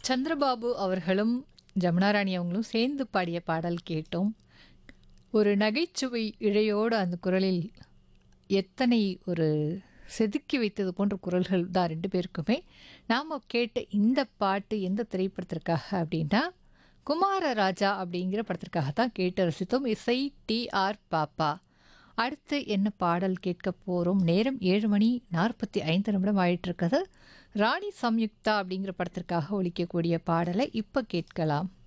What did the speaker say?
சந்திரபாபு அவர்களும் ஜமுனாராணி அவங்களும் சேர்ந்து பாடிய பாடல் கேட்டோம் ஒரு நகைச்சுவை இழையோடு அந்த குரலில் எத்தனை ஒரு செதுக்கி வைத்தது போன்ற குரல்கள் தான் ரெண்டு பேருக்குமே நாம் கேட்ட இந்த பாட்டு எந்த திரைப்படத்திற்காக அப்படின்னா குமாரராஜா அப்படிங்கிற படத்திற்காக தான் கேட்டு ரசித்தோம் இசை டி ஆர் பாப்பா அடுத்து என்ன பாடல் கேட்க போகிறோம் நேரம் ஏழு மணி நாற்பத்தி ஐந்து நிமிடம் ஆயிட்டிருக்குது ராணி சம்யுக்தா அப்படிங்கிற படத்திற்காக ஒலிக்கக்கூடிய பாடலை இப்போ கேட்கலாம்